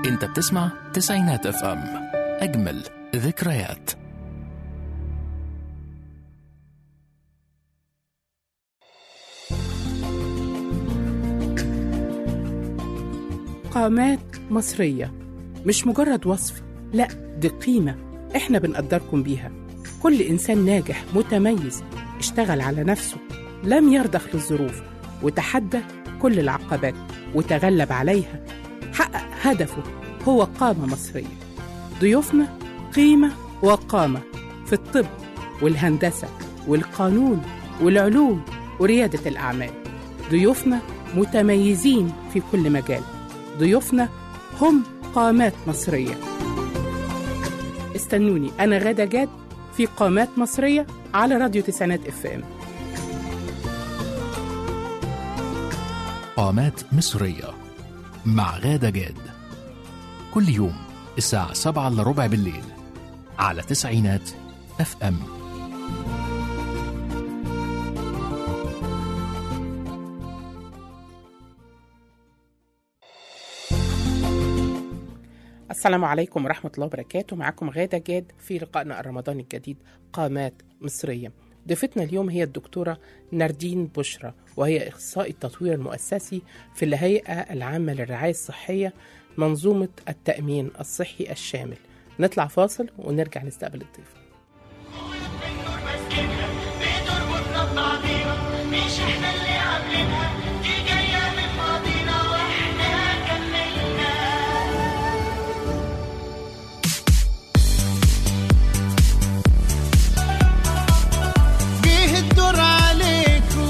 انت بتسمع تسعينات اف ام اجمل ذكريات قامات مصرية مش مجرد وصف لا دي قيمة احنا بنقدركم بيها كل إنسان ناجح متميز اشتغل على نفسه لم يرضخ للظروف وتحدى كل العقبات وتغلب عليها حقق هدفه هو قامة مصرية ضيوفنا قيمة وقامة في الطب والهندسة والقانون والعلوم وريادة الأعمال ضيوفنا متميزين في كل مجال ضيوفنا هم قامات مصرية استنوني أنا غادة جاد في قامات مصرية على راديو تسعينات اف ام قامات مصرية مع غادة جاد كل يوم الساعة سبعة إلا ربع بالليل على تسعينات اف ام السلام عليكم ورحمة الله وبركاته معكم غادة جاد في لقائنا الرمضاني الجديد قامات مصرية ضيفتنا اليوم هي الدكتورة ناردين بشرى وهي إخصائي التطوير المؤسسي في الهيئة العامة للرعاية الصحية منظومة التأمين الصحي الشامل نطلع فاصل ونرجع نستقبل الضيف النور ماسكينها بتربطنا ببعضينا مش احنا اللي عاملينها دي جاية من ماضينا واحنا كملنا جه الدور عليكم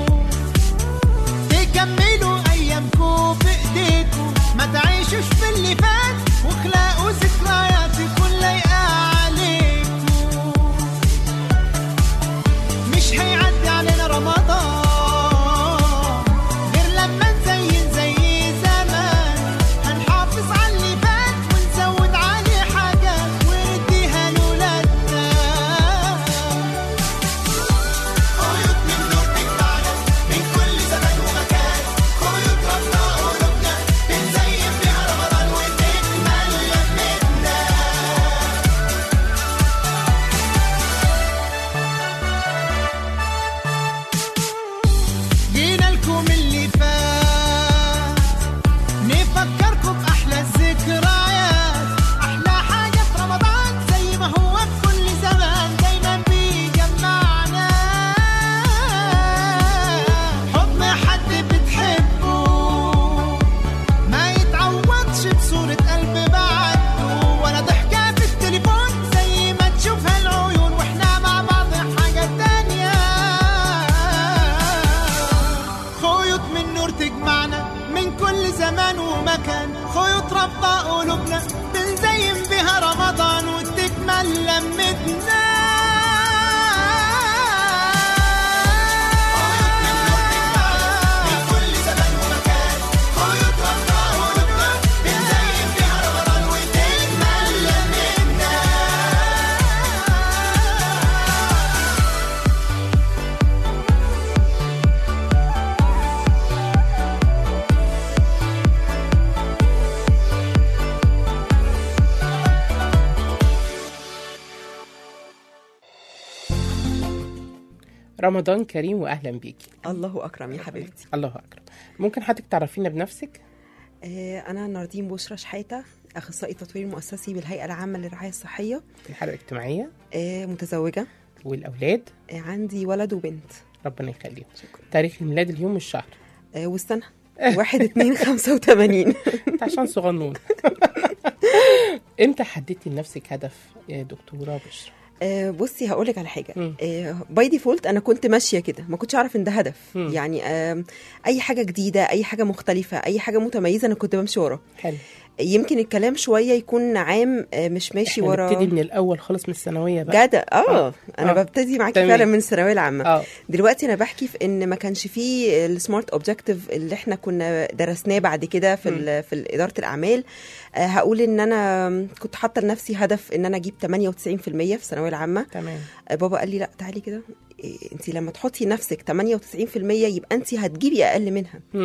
تكملوا ايامكم بايديكم ما تعيشوش في اللي فات واخلقوا ذكريات تكون لايقه عليكم مش هيعدي علينا رمضان غير لما نزين زي زمان هنحافظ على اللي فات ونزود عليه حاجات ونديها لولادنا خيوط من نور تجمعنا من كل زمان ومكان خيوط ربنا قلوبنا بنزين بيها رمضان وتكمل لمتنا جينا لكم اللي فات نفكركم بأحلى الذكريات أحلى حاجة في رمضان زي ما هو في كل زمان دايما بيجمعنا حضن حد بتحبه ما يتعوضش بصورة قلب بعده ولا ضحكة في التليفون زي ما تشوفها العيون واحنا مع بعض حاجة تانية خيوط من نور تجمعنا من كل زمان ومكان خيوط رابطة قلوبنا بنزين بيها رمضان وتكمل لمتنا رمضان كريم وأهلا بيكي الله اكرم يا حبيبتي الله أكرم ممكن حضرتك تعرفينا بنفسك آه، انا ناردين بشرى شحاته اخصائي تطوير مؤسسي بالهيئه العامه للرعايه الصحيه في الحالة الاجتماعية آه، متزوجه والأولاد آه، عندي ولد وبنت ربنا يخليهم تاريخ الميلاد اليوم والشهر آه، والسنه واحد اتنين خمسة وتمانين انت عشان صغنون امتى حددتي لنفسك هدف يا دكتورة بشرى آه، بصي هقولك على حاجه مم. باي ديفولت انا كنت ماشيه كده ما كنتش اعرف ان ده هدف مم. يعني آم، اي حاجه جديده اي حاجه مختلفه اي حاجه متميزه انا كنت بمشي ورا حلو يمكن الكلام شويه يكون عام آه، مش ماشي احنا ورا نبتدي من الأول خالص من الثانوية بقى جدع اه انا آه. ببتدي معاكي تمام. فعلا من الثانويه العامه اه دلوقتي انا بحكي في ان ما كانش فيه السمارت اوبجكتيف اللي احنا كنا درسناه بعد كده في ال في اداره الاعمال آه، هقول ان انا كنت حاطه لنفسي هدف ان انا اجيب 98% في الثانويه العامه تمام آه، بابا قال لي لا تعالي كده انت لما تحطي نفسك 98% يبقى انت هتجيبي اقل منها مم.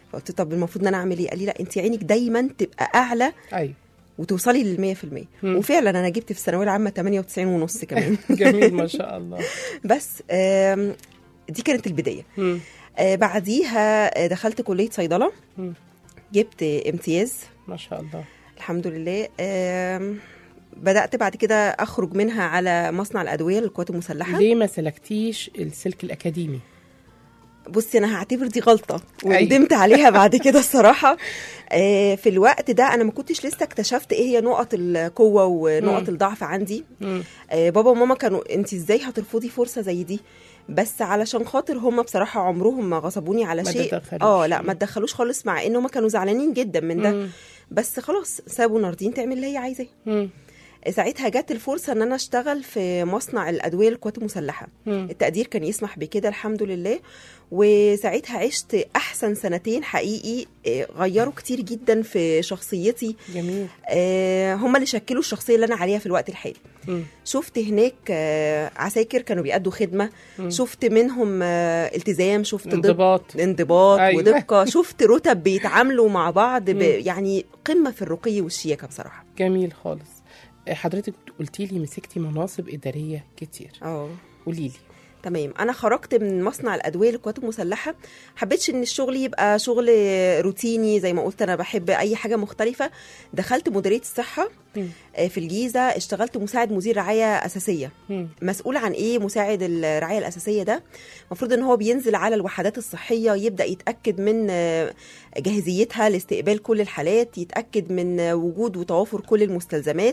فقلت طب المفروض ان انا اعمل ايه قال لي لا انت عينك دايما تبقى اعلى ايوه وتوصلي لل 100% مم. وفعلا انا جبت في الثانويه العامه 98 ونص كمان جميل ما شاء الله بس آم، دي كانت البدايه مم. آه، بعديها آه، دخلت كليه صيدله مم. جبت امتياز ما شاء الله الحمد لله آم، بدات بعد كده اخرج منها على مصنع الادويه للقوات المسلحه ليه ما سلكتيش السلك الاكاديمي بصي انا هعتبر دي غلطه أيوة. وندمت عليها بعد كده الصراحه آه، في الوقت ده انا ما كنتش لسه اكتشفت ايه هي نقط القوه ونقط مم. الضعف عندي مم. آه، بابا وماما كانوا انت ازاي هترفضي فرصه زي دي بس علشان خاطر هم بصراحه عمرهم ما غصبوني على ما شيء تدخلوش. اه لا ما تدخلوش خالص مع ان هم كانوا زعلانين جدا من ده مم. بس خلاص سابوا ناردين تعمل اللي هي عايزاه مم. ساعتها جت الفرصه ان انا اشتغل في مصنع الادويه للقوات المسلحه مم. التقدير كان يسمح بكده الحمد لله وساعتها عشت احسن سنتين حقيقي آه، غيروا كتير جدا في شخصيتي جميل آه، هم اللي شكلوا الشخصيه اللي انا عليها في الوقت الحالي مم. شفت هناك آه، عساكر كانوا بيأدوا خدمه مم. شفت منهم آه، التزام شفت ضب- انضباط انضباط أيوة. ودقه شفت رتب بيتعاملوا مع بعض ب... مم. يعني قمه في الرقي والشياكه بصراحه جميل خالص حضرتك قلتي لي مسكتي مناصب إدارية كتير اه قولي لي تمام انا خرجت من مصنع الادويه للقوات المسلحه حبيتش ان الشغل يبقى شغل روتيني زي ما قلت انا بحب اي حاجه مختلفه دخلت مديريه الصحه مم. آه، في الجيزه اشتغلت مساعد مدير رعايه اساسيه مم. مسؤول عن ايه مساعد الرعايه الاساسيه ده المفروض ان هو بينزل على الوحدات الصحيه يبدا يتاكد من آه، جاهزيتها لاستقبال كل الحالات يتاكد من آه، وجود وتوافر كل المستلزمات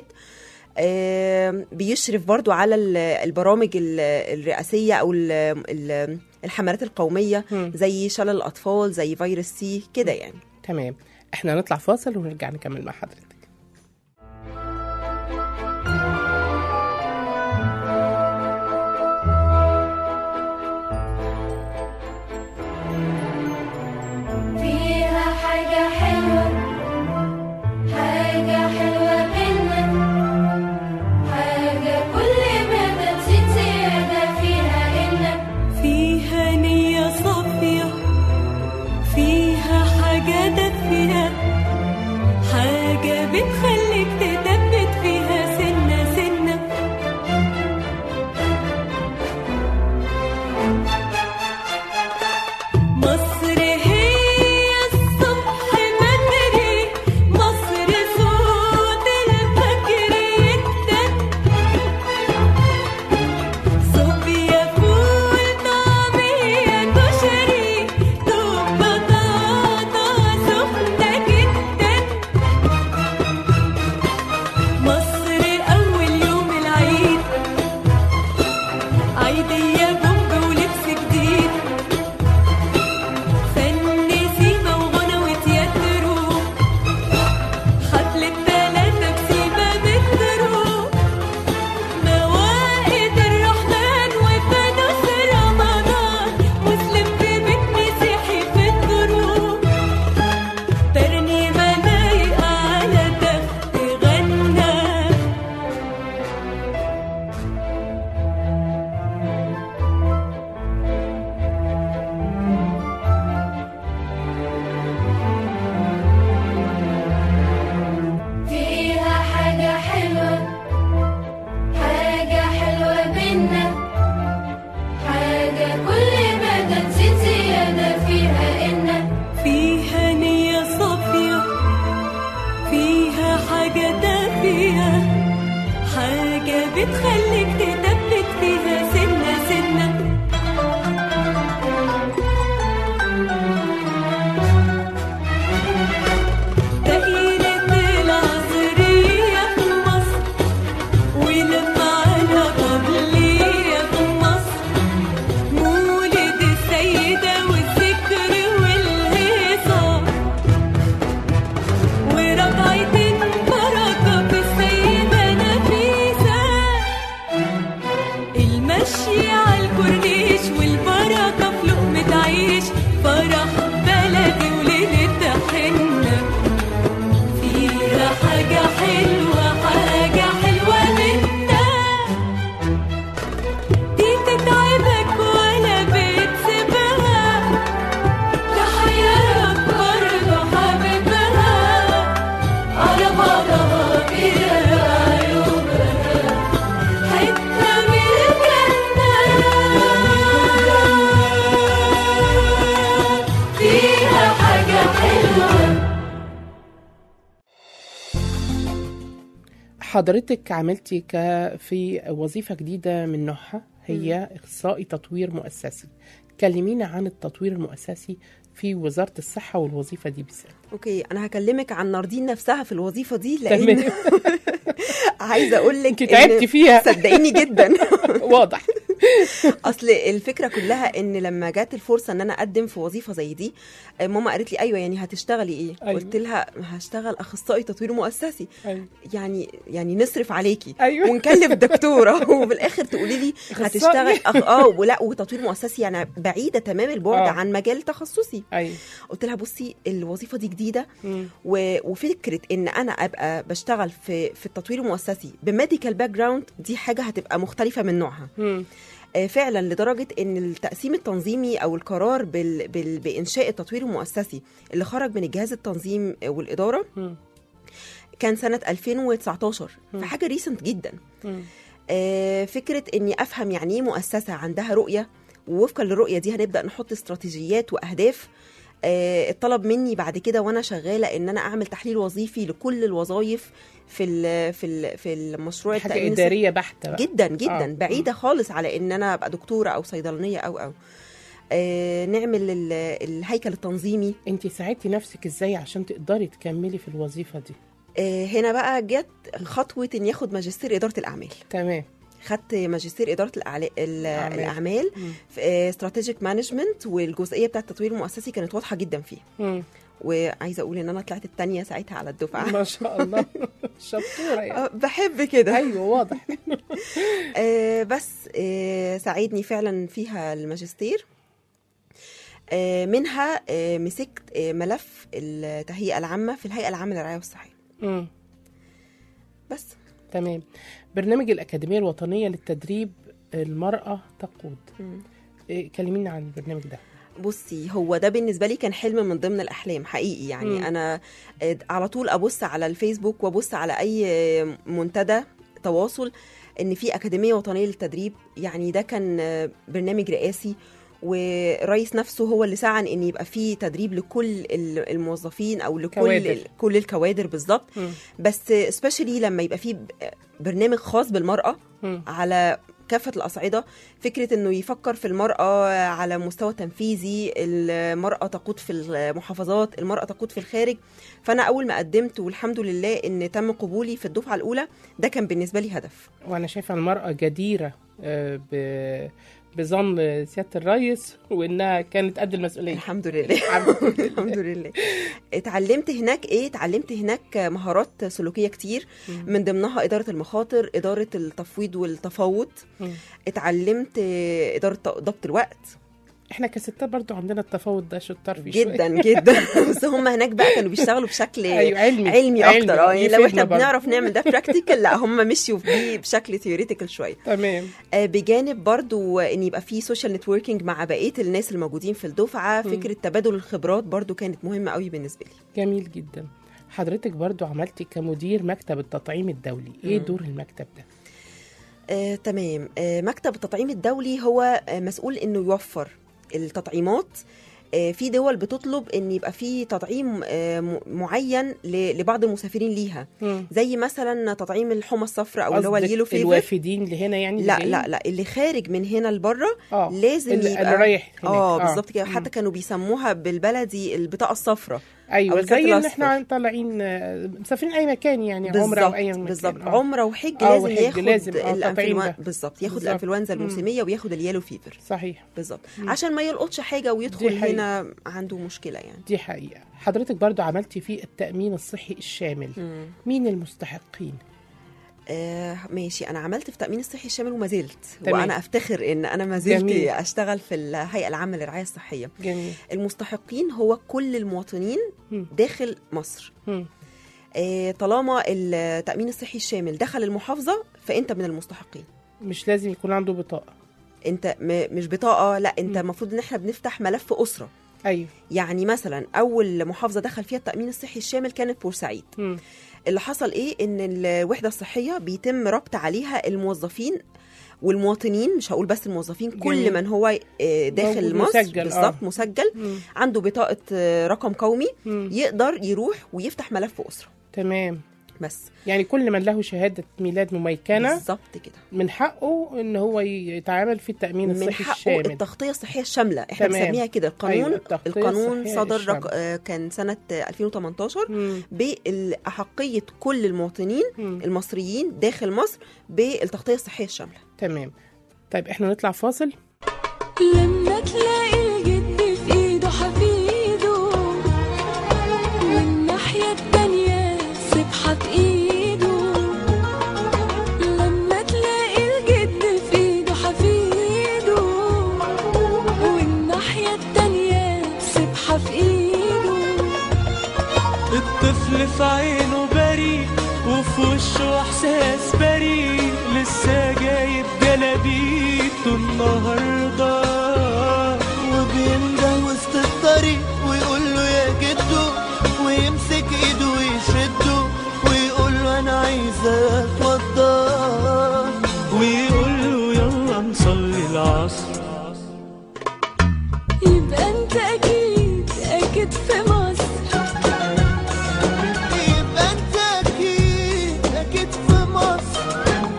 آه، بيشرف برضو على ال- البرامج ال- الرئاسيه او ال- ال- الحملات القوميه مم. زي شلل الاطفال زي فيروس سي كده يعني تمام احنا هنطلع فاصل ونرجع نكمل مع حضرتك فيها حاجة حلوة حاجة حلوة بينا حاجة كل ما تزيد زيادة فيها إنك فيها نية صافية فيها حاجة دافية حاجة حضرتك عملتي ك في وظيفة جديدة من نوعها هي إخصائي تطوير مؤسسي كلمينا عن التطوير المؤسسي في وزارة الصحة والوظيفة دي بالذات اوكي انا هكلمك عن ناردين نفسها في الوظيفه دي لان تمام عايزه اقول لك انت تعبتي فيها صدقيني جدا واضح اصل الفكره كلها ان لما جات الفرصه ان انا اقدم في وظيفه زي دي آه، ماما قالت لي ايوه يعني هتشتغلي ايه أيوة. قلت لها هشتغل اخصائي تطوير مؤسسي أيوة. يعني يعني نصرف عليكي أيوة. ونكلف دكتوره وفي الاخر تقولي لي أخصائي. هتشتغل أخ... اه ولا وتطوير مؤسسي يعني بعيده تمام البعد آه. عن مجال تخصصي أيوة قلت لها بصي الوظيفه دي جديده مم. و... وفكره ان انا ابقى بشتغل في في التطوير المؤسسي بميديكال باك جراوند دي حاجه هتبقى مختلفه من نوعها مم. آه، فعلا لدرجه ان التقسيم التنظيمي او القرار بال... بال... بانشاء التطوير المؤسسي اللي خرج من الجهاز التنظيم والاداره مم. كان سنه 2019 فحاجه ريسنت جدا مم. آه، فكره اني افهم يعني ايه مؤسسه عندها رؤيه ووفقا للرؤيه دي هنبدا نحط استراتيجيات واهداف آه، اتطلب مني بعد كده وانا شغاله ان انا اعمل تحليل وظيفي لكل الوظائف في ال في ال في المشروع حاجة التأمين الصحي. إدارية بحتة بقى جدا جدا آه. آه. بعيده خالص على ان انا ابقى دكتوره او صيدلانيه او او آه نعمل ال- الهيكل التنظيمي انت ساعدتي نفسك ازاي عشان تقدري تكملي في الوظيفة دي آه هنا بقى جت خطوه اني اخد ماجستير اداره الاعمال تمام خدت ماجستير اداره الأعلا- ال- أعمال. الاعمال مم. في استراتيجيك مانجمنت والجزئيه بتاعه التطوير المؤسسي كانت واضحه جدا فيه مم. وعايزه اقول ان انا طلعت الثانيه ساعتها على الدفعه ما شاء الله شطورة يعني آه، بحب كده ايوه واضح آه بس آه ساعدني فعلا فيها الماجستير آه منها آه مسكت آه ملف التهيئه العامه في الهيئه العامه للرعايه والصحيه مم. بس تمام برنامج الأكاديمية الوطنية للتدريب المرأة تقود إيه، كلمينا عن البرنامج ده بصي هو ده بالنسبه لي كان حلم من ضمن الاحلام حقيقي يعني مم. م. انا آه، على طول ابص على الفيسبوك وابص على اي آه، منتدى تواصل ان في اكاديميه وطنيه للتدريب يعني ده كان آه، برنامج رئاسي والرئيس نفسه هو اللي سعى ان يبقى فيه تدريب لكل ال- الموظفين او لكل كوادر. ال- كل الكوادر بالظبط مم. بس سبيشالي لما يبقى فيه ب- برنامج خاص بالمراه مم. على كافة الأصعدة فكرة أنه يفكر في المرأة على مستوى تنفيذي المرأة تقود في المحافظات المرأة تقود في الخارج فأنا أول ما قدمت والحمد لله أن تم قبولي في الدفعة الأولى ده كان بالنسبة لي هدف وأنا شايفة المرأة جديرة آه، ب- بظن سيادة الرئيس وإنها كانت قد المسؤولية الحمد لله الحمد لله اتعلمت هناك ايه اتعلمت هناك مهارات سلوكيه كتير من ضمنها اداره المخاطر اداره التفويض والتفاوض مم. اتعلمت اداره ضبط الوقت احنا كستات برضو عندنا التفاوض ده شطار فيه شوية. جدا جدا بس هم هناك بقى كانوا بيشتغلوا بشكل أيوة، علمي. علمي علمي. اكتر اه يعني لو يفيدنا احنا برضه. بنعرف نعمل ده براكتيكال لا هم مشيوا بيه بشكل ثيوريتيكال شويه تمام آه، بجانب برضو ان يبقى في سوشيال نتوركينج مع بقيه الناس الموجودين في الدفعه فكره تبادل الخبرات برضو كانت مهمه قوي بالنسبه لي جميل جدا حضرتك برضو عملتي كمدير مكتب التطعيم الدولي ايه دور المكتب ده آه، تمام آه، مكتب التطعيم الدولي هو آه، مسؤول انه يوفر التطعيمات آه، في دول بتطلب ان يبقى في تطعيم آه، م- معين ل- لبعض المسافرين ليها مم. زي مثلا تطعيم الحمى الصفراء او اللي هو قصدك اليلو فيفر الوافدين اللي هنا يعني اللي لا جايين؟ لا لا اللي خارج من هنا لبره اه لازم اللي, يبقى اللي رايح هناك اه بالظبط كده حتى كانوا بيسموها بالبلدي البطاقه الصفراء ايوه أو الكارت زي اللي الأصفر. احنا طالعين آه، مسافرين اي مكان يعني عمره او اي مكان بالظبط آه. عمره وحج آه، لازم وحج ياخد لازم، آه، التطعيم الانفلونزا ده. بالظبط ياخد بالظبط. الانفلونزا مم. الموسميه وياخد اليالو فيفر صحيح بالظبط عشان ما يلقطش حاجه ويدخل دي حقيقة. هنا عنده مشكله يعني دي حقيقة حضرتك برضو عملتي في التأمين الصحي الشامل مين المستحقين آه ماشي انا عملت في تامين الصحي الشامل وما زلت تمام. وانا افتخر ان انا ما زلت جميل. اشتغل في الهيئه العامه للرعايه الصحيه جميل المستحقين هو كل المواطنين مم. داخل مصر مم. آه طالما التامين الصحي الشامل دخل المحافظه فانت من المستحقين مش لازم يكون عنده بطاقة انت م- مش بطاقه لا انت المفروض ان احنا بنفتح ملف اسره ايوه يعني مثلا اول محافظه دخل فيها التامين الصحي الشامل كانت بورسعيد مم. اللي حصل ايه ان الوحده الصحيه بيتم ربط عليها الموظفين والمواطنين مش هقول بس الموظفين جميل. كل من هو آه، داخل موجود مصر مسجل، آه. بالظبط مسجل مم. عنده بطاقه آه، رقم قومي مم. يقدر يروح ويفتح ملف اسره تمام بس يعني كل من له شهاده ميلاد مميكنه بالظبط كده من حقه ان هو يتعامل في التامين من الصحي حقه الشامل التغطيه الصحيه الشامله احنا تمام. بنسميها كده القانون أيوة، التغطية القانون الصحية صدر الشاملة. رق... آه، كان سنه آه، 2018 مم. بأحقية كل المواطنين مم. المصريين داخل مصر بالتغطية الصحية الشاملة تمام طيب احنا نطلع فاصل لما تلاقي الجد في ايده حفيده والناحية التانية سبحة في ايده لما تلاقي الجد في ايده حفيده والناحية التانية سبحة في ايده الطفل في عينه بريء وفي وشه احساس بريء لسه جايب جلابيته النهارده وبينده وسط الطريق ويقول له يا جدو ويمسك ايده ويشده ويقول له انا عايز اتوضى ويقول له يلا نصلي العصر يبقى انت اكيد اكيد في مصر يبقى انت اكيد اكيد في مصر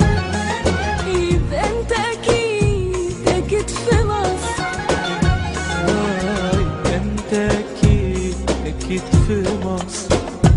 يبقى انت اكيد اكيد في مصر آه، انت اكيد اكيد في مصر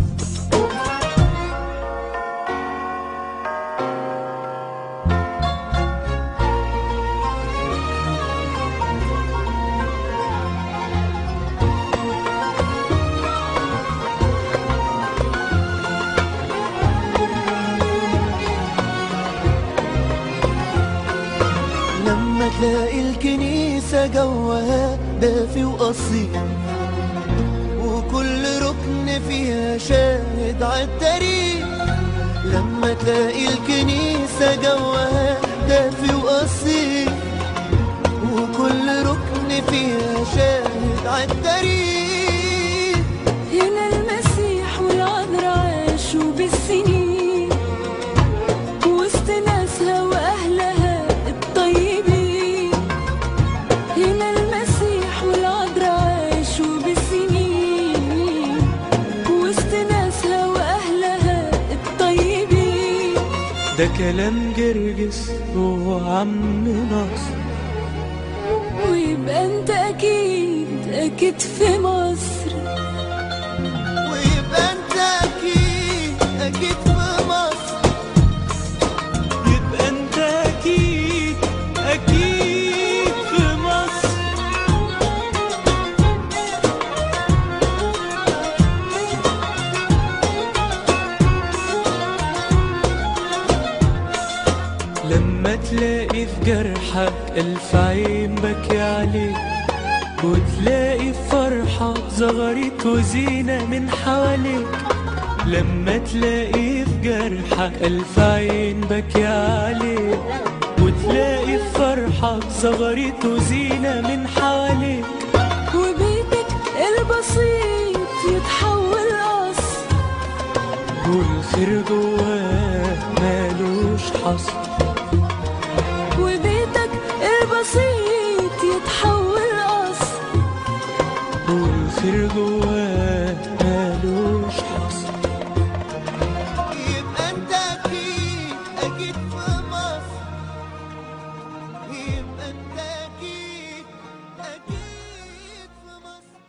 لما تلاقي الكنيسة جواها دافي وأصيل وكل ركن فيها شاهد عالتاريخ لما تلاقي الكنيسة جواها دافي وأصيل وكل ركن فيها شاهد عالتاريخ هنا المسيح والعذراء عاشوا بالسنين وسط ناسها واهلها الطيبين هنا المسيح والعذراء عاشوا بالسنين وسط ناسها واهلها الطيبين ده كلام جرجس وعم نصر ويبقى انت اكيد اكيد في مصر ويبقى انت اكيد اكيد في مصر يبقى انت اكيد اكيد في مصر لما تلاقي في جرحك ألف عين بكي عليك وتلاقي فرحة زغرت وزينة من حواليك لما تلاقي في جرحك ألف عين بكي عليك وتلاقي فرحة زغرت وزينة من حواليك وبيتك البسيط يتحول قصر والخير جواه مالوش حصر وبيتك البسيط يتحول قصر والخير جواه مالوش حصر يبقى انت اكيد اكيد في مصر يبقى انت اكيد اكيد في مصر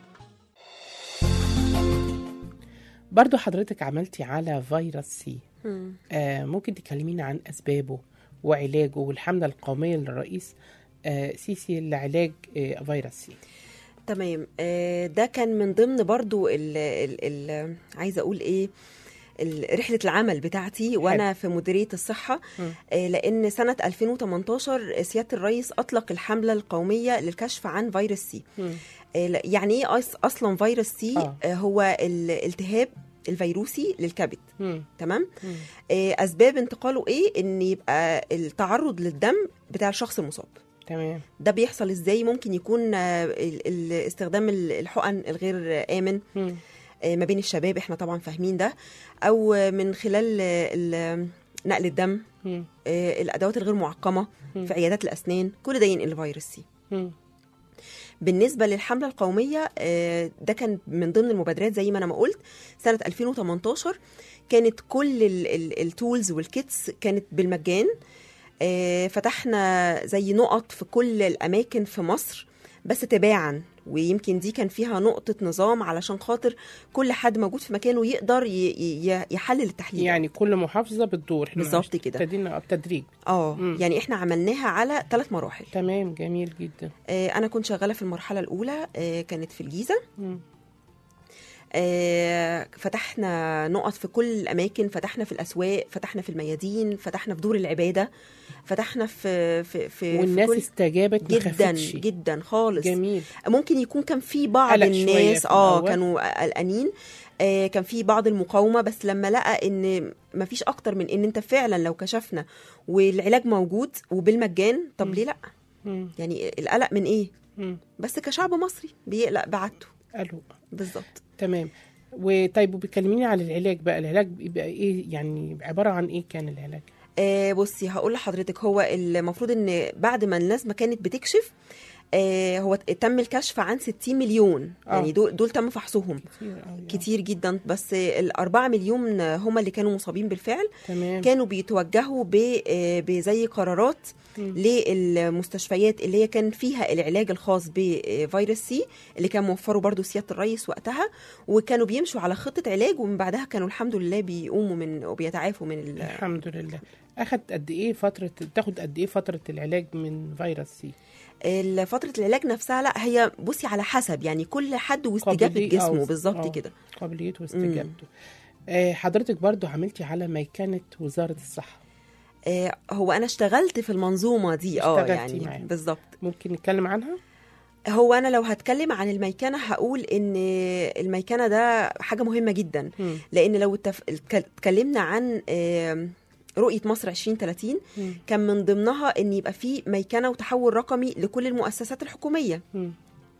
برضو حضرتك عملتي على فيروس سي آه ممكن تكلمينا عن أسبابه وعلاجه والحملة القومية للرئيس آه سيسي لعلاج آه فيروس سي تمام آه، ده كان من ضمن برضو ال ال ال عايزه اقول ايه ال- رحله العمل بتاعتي وانا في مديريه الصحه مم. آه، لان سنه 2018 سياده الرئيس اطلق الحمله القوميه للكشف عن فيروس سي مم. آه، لا- يعني ايه أص- اصلا فيروس سي آه. آه، هو الالتهاب الفيروسي للكبد مم. تمام مم. آه، اسباب انتقاله ايه ان يبقى التعرض للدم بتاع الشخص المصاب تمام ده بيحصل ازاي ممكن يكون آه، ال- ال- استخدام ال- الحقن الغير امن مم. آه، ما بين الشباب احنا طبعا فاهمين ده او آه، من خلال آه، ال- نقل الدم مم. آه، الادوات الغير معقمه مم. في عيادات الاسنان كل ده ينقل فيروس سي مم. بالنسبه للحمله القوميه آه، ده كان من ضمن المبادرات زي ما انا ما قلت سنه 2018 كانت كل التولز والكيتس كانت بالمجان آه، فتحنا زي نقط في كل الاماكن في مصر بس تباعا ويمكن دي كان فيها نقطة نظام علشان خاطر كل حد موجود في مكانه يقدر ي- ي- يحلل التحليل يعني كل محافظه بتدور إحنا بالظبط كده. ابتدينا بتدريج اه مم. يعني احنا عملناها على ثلاث مراحل تمام جميل جدا آه، انا كنت شغاله في المرحله الاولى آه، كانت في الجيزه مم. آه، فتحنا نقط في كل الاماكن فتحنا في الاسواق فتحنا في الميادين فتحنا في دور العباده فتحنا في في في والناس في كل استجابت ما جدا خفتش. جدا خالص جميل ممكن يكون كان في بعض قلق شوية الناس في اه الأول. كانوا قلقانين آه كان في بعض المقاومه بس لما لقى ان ما فيش اكتر من ان انت فعلا لو كشفنا والعلاج موجود وبالمجان طب مم. ليه لا مم. يعني القلق من ايه مم. بس كشعب مصري بيقلق بعته قالوا بالظبط تمام وطيب وبيكلميني على العلاج بقى العلاج بيبقى ايه يعني عباره عن ايه كان العلاج آه بصي هقول لحضرتك هو المفروض ان بعد ما الناس ما كانت بتكشف آه هو تم الكشف عن 60 مليون آه. يعني دول دول تم فحصهم كتير قوي كتير جدا بس الأربعة مليون هم اللي كانوا مصابين بالفعل تمام كانوا بيتوجهوا ب- آه، بزي قرارات مم. للمستشفيات اللي هي كان فيها العلاج الخاص بفيروس سي اللي كان موفره برضو سيادة الرئيس وقتها وكانوا بيمشوا على خطة علاج ومن بعدها كانوا الحمد لله بيقوموا من وبيتعافوا من ال... الحمد لله اخدت قد ايه فتره تاخد قد ايه فتره العلاج من فيروس سي ال- فترة العلاج نفسها لا هي بصي على حسب يعني كل حد واستجابة قابلية- جسمه آه، بالظبط آه. كده قابليته واستجابته آه حضرتك برضو عملتي على ميكنه وزاره الصحه آه، هو انا اشتغلت في المنظومة دي اه اشتغلتي يعني معاهم. بالظبط ممكن نتكلم عنها هو انا لو هتكلم عن الميكنه هقول ان الميكنه ده حاجه مهمه جدا مم. لان لو التف... اتك- اتكلمنا عن آم، رؤيه مصر 2030 مم. كان من ضمنها ان يبقى في ميكنه وتحول رقمي لكل المؤسسات الحكوميه مم.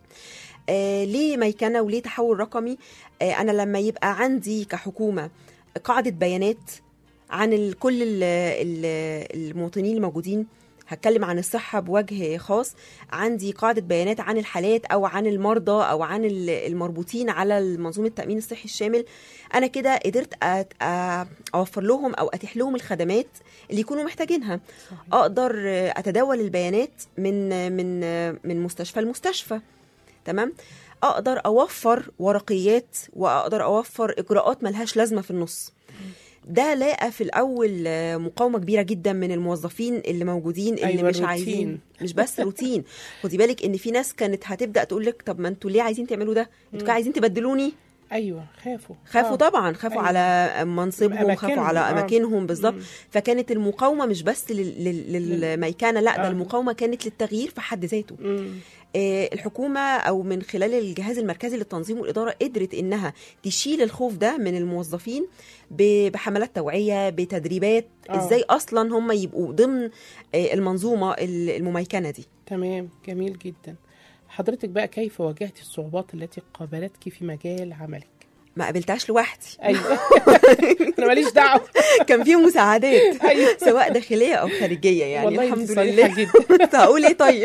آه ليه ميكنه وليه تحول رقمي آه انا لما يبقى عندي كحكومه قاعده بيانات عن ال- كل ال- ال- المواطنين الموجودين هتكلم عن الصحة بوجه خاص عندي قاعدة بيانات عن الحالات أو عن المرضى أو عن ال- المربوطين على منظومة التأمين الصحي الشامل أنا كده قدرت أت- أ- أوفر لهم أو أتيح لهم الخدمات اللي يكونوا محتاجينها صحيح. أقدر أتداول البيانات من من من مستشفى لمستشفى تمام اقدر اوفر ورقيات واقدر اوفر اجراءات ملهاش لازمه في النص ده لاقى في الاول آه، مقاومه كبيره جدا من الموظفين اللي موجودين اللي أيوة، مش الروتين. عايزين مش بس روتين خدي بالك ان في ناس كانت هتبدا تقول لك طب ما انتوا ليه عايزين تعملوا ده انتوا كده عايزين تبدلوني ايوه خافوا خافوا آه. طبعا خافوا أيوة. على منصبهم خافوا أماكنهم، على آه. اماكنهم بالظبط مم. فكانت المقاومه مش بس لل- لل- للميكنه لا ده آه. المقاومه كانت للتغيير في حد ذاته مم. آه، الحكومة أو من خلال الجهاز المركزي للتنظيم والإدارة قدرت إنها تشيل الخوف ده من الموظفين ب- بحملات توعية بتدريبات آه. إزاي أصلا هم يبقوا ضمن آه، المنظومة ال- المميكنة دي تمام جميل جدا حضرتك بقى كيف واجهت الصعوبات التي قابلتك في مجال عملك ما قابلتهاش لوحدي ايوه انا ماليش دعوه كان في مساعدات أيوة. سواء داخلية أو خارجية يعني والله الحمد دي صريحة لله جدا هقول إيه طيب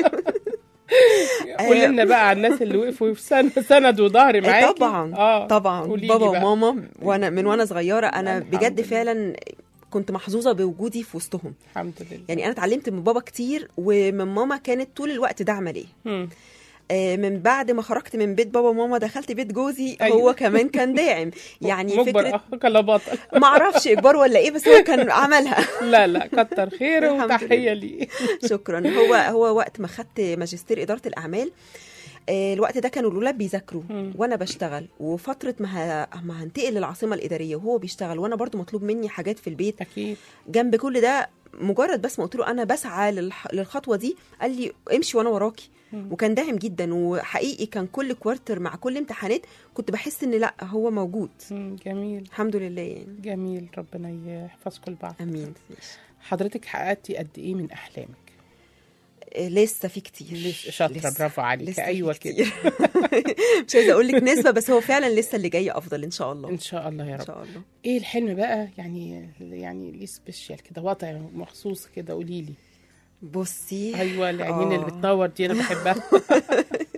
قولي لنا بقى على الناس اللي وقفوا في سند سند وظهر معاكي طبعا اه طبعا قوليلي بابا بقى. وماما وانا من وانا صغيره انا الحمد بجد لله. فعلا كنت محظوظه بوجودي في وسطهم الحمد لله يعني انا اتعلمت من بابا كتير ومن ماما كانت طول الوقت داعمه ليا مم. آه، من بعد ما خرجت من بيت بابا وماما دخلت بيت جوزي أيوة. هو كمان كان داعم يعني مجبر فكره اخوك لا بطل ما اعرفش اجبار ولا ايه بس هو كان عملها لا لا كتر خيره الحمد وتحيه ليه شكرا هو هو وقت ما خدت ماجستير اداره الاعمال آه، الوقت ده كانوا الولاد بيذاكروا مم. وانا بشتغل وفتره ما ه- ما هنتقل للعاصمه الاداريه وهو بيشتغل وانا برضو مطلوب مني حاجات في البيت اكيد جنب كل ده مجرد بس ما قلت له انا بسعى للح- للخطوه دي قال لي امشي وانا وراكي مم. وكان داعم جدا وحقيقي كان كل كوارتر مع كل امتحانات كنت بحس ان لا هو موجود مم، جميل الحمد لله يعني جميل ربنا يحفظكم لبعض امين حضرتك حققتي قد ايه من احلامك آه، لسه في كتير لسه شاطره برافو عليك لسه في ايوه كده كتير. مش عايزه اقول لك نسبه بس هو فعلا لسه اللي جاي افضل ان شاء الله ان شاء الله يا ان رب شاء الله ايه الحلم بقى يعني يعني ليه سبيشال كده وضع مخصوص كده قولي لي بصي ايوه العينين اللي آه. بتنور دي انا بحبها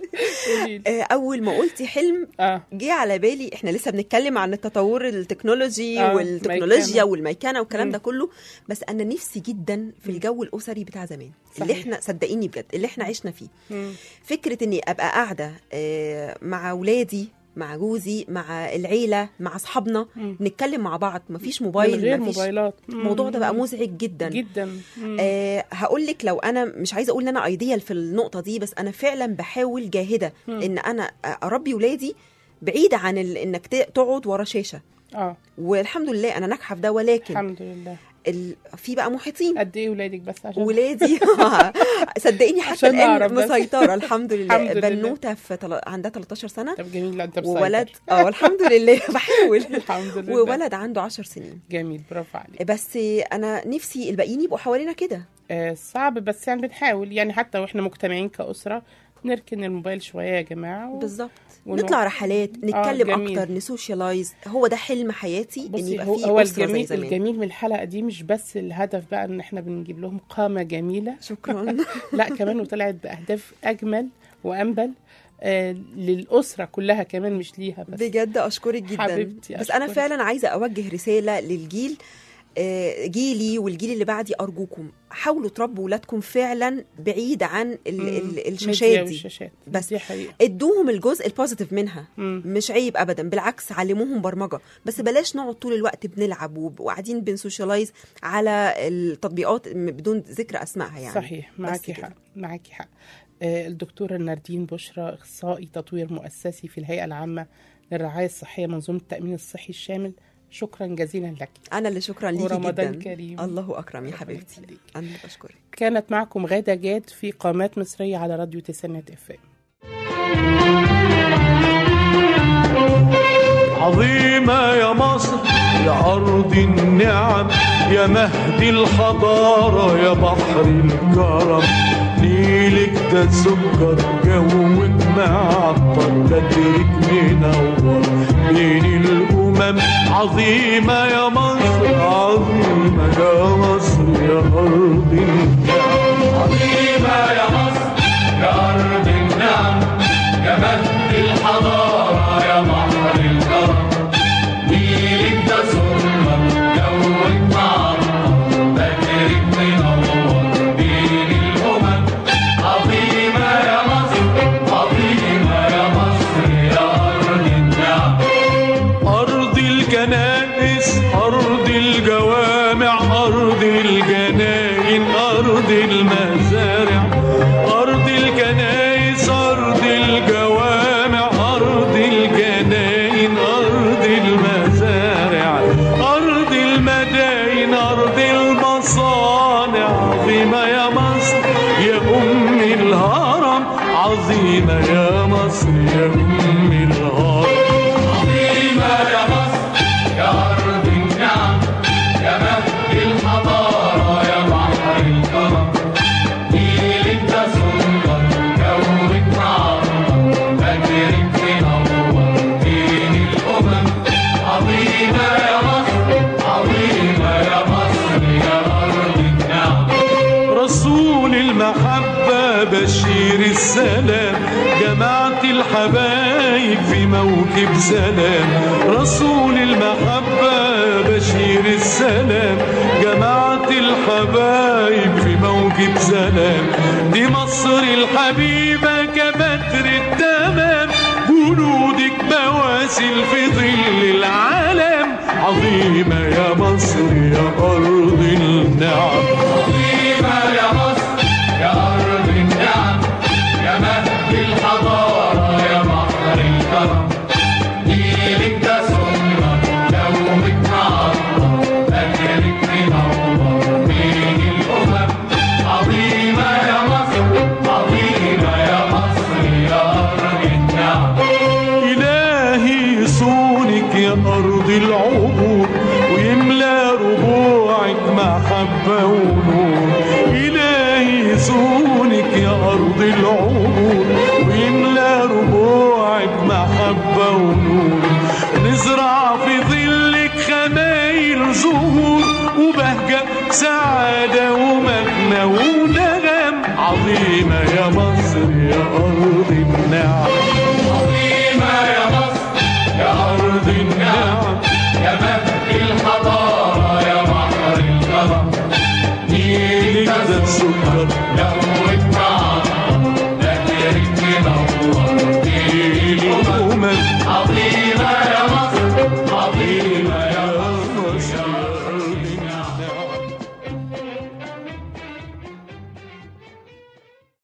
قوليلي. آه، اول ما قلتي حلم اه جه على بالي احنا لسه بنتكلم عن التطور التكنولوجي آه، والتكنولوجيا ميكانة. والميكنه والكلام مم. ده كله بس انا نفسي جدا في الجو الاسري بتاع زمان اللي صحيح. احنا صدقيني بجد اللي احنا عشنا فيه مم. فكره اني ابقى قاعده آه، مع اولادي مع جوزي مع العيله مع اصحابنا مم. نتكلم مع بعض مفيش من موبايل غير مفيش موبايلات الموضوع ده بقى مم. مزعج جدا جدا مم. أه هقول لك لو انا مش عايزه اقول ان انا ايديال في النقطه دي بس انا فعلا بحاول جاهده مم. ان انا اربي ولادي بعيد عن ال... انك ت- تقعد ورا شاشه اه والحمد لله انا ناجحه في ده ولكن الحمد لله ال... في بقى محيطين قد ايه ولادك بس عشان ولادي صدقيني حتى عشان نعرف الان بس. مسيطره الحمد لله الحمد لله. بنوته في تل... عندها 13 سنه طب جميل لا انت مسيطر. وولد اه الحمد لله بحاول الحمد لله وولد عنده 10 سنين جميل برافو عليك بس انا نفسي الباقيين يبقوا حوالينا كده آه صعب بس يعني بنحاول يعني حتى واحنا مجتمعين كأسرة نركن الموبايل شوية يا جماعة و... بالظبط ونوع- نطلع رحلات نتكلم جميل. اكتر نسوشيالايز هو ده حلم حياتي ان بصي يبقى هو, فيه هو اسره زي الجميل زمان الجميل من الحلقة دي مش بس الهدف بقى ان احنا بنجيب لهم قامة جميلة شكرا لا كمان وطلعت بأهداف أجمل وأنبل آه للأسرة كلها كمان مش ليها بس بجد اشكرك جدا حبيبتي، بس انا أشكرك. فعلا عايزه اوجه رساله للجيل آه، جيلي والجيل اللي بعدي ارجوكم حاولوا تربوا ولادكم فعلا بعيد عن ال- مم. ال- ميديا الشاشات دي والشاشات بس دي حقيقة ادوهم الجزء البوزيتيف منها مم. مش عيب ابدا بالعكس علموهم برمجه بس بلاش نقعد طول الوقت بنلعب وب- وقاعدين بنسوشيالايز على التطبيقات م- بدون ذكر اسمائها يعني صحيح معاكي كده. حق معاكي حق آه، الدكتورة ناردين بشرى إخصائي تطوير مؤسسي في الهيئة العامة للرعاية الصحية منظومة التأمين الصحي الشامل شكرا جزيلا لك انا اللي شكرا ليكي ورمضان جدا كريم. الله اكرم يا ربنا حبيبتي يخليك. انا اللي بشكرك كانت معكم غادة جاد في قامات مصرية على راديو تسعينات اف عظيمة يا مصر يا أرض النعم يا مهد الحضارة يا بحر الكرم نيلك ده سكر جوك معطر بدرك منور بين الأمم عظيمة يا مصر عظيمة يا مصر يا أرض النعم عظيمة يا مصر يا أرض النعم يا مهد الحضارة يا بحر الكرم نيلك ده سكر جوك معطر بدرك منور بين الأمم عظيمة يا مصر عظيمة يا مصر يا أرض النعم أرض الكنائس أرض الجوامع أرض الجناين أرض المزارع أرض الكنائس أرض الجوامع أرض الجناين أرض المزارع أرض المداين أرض المصانع عظيمة يا مصر يا أم الهرم عظيمة يا مصر يا أم الهرم عظيمة يا مصر يا أرض النعم يا مهد الحضارة يا بحر الكرم نيلك ده سلطان جوك معطر بدرك منور بين الأمم عظيمة يا مصر عظيمة يا مصر يا أرض النعم رسول المحبة بشير السلام جماعة الحبايب في موكب سلام رسول المحبة بشير السلام جماعة الحبايب في موكب سلام دي مصر الحبيبة كبدر التمام جنودك بواسل في ظل العالم عظيمة يا مصر يا أرض النعم عظيمة يا مصر يا أرض النعم يا مهد الحضارة يا بحر الكرم نيلك ده سنة دومك معطر بدرك منور بين الأمم عظيمة يا مصر عظيمة يا مصر يا أرض النعم إلهي صونك يا أرض العبور ويملى ربوعك محبة ونور إلهي صونك يا أرض العبور ويملى ربوعك محبة ونور نزرع في ظلك خمايل زهور وبهجة سعادة ومغنى ونغم عظيمة يا مصر يا أرض النعم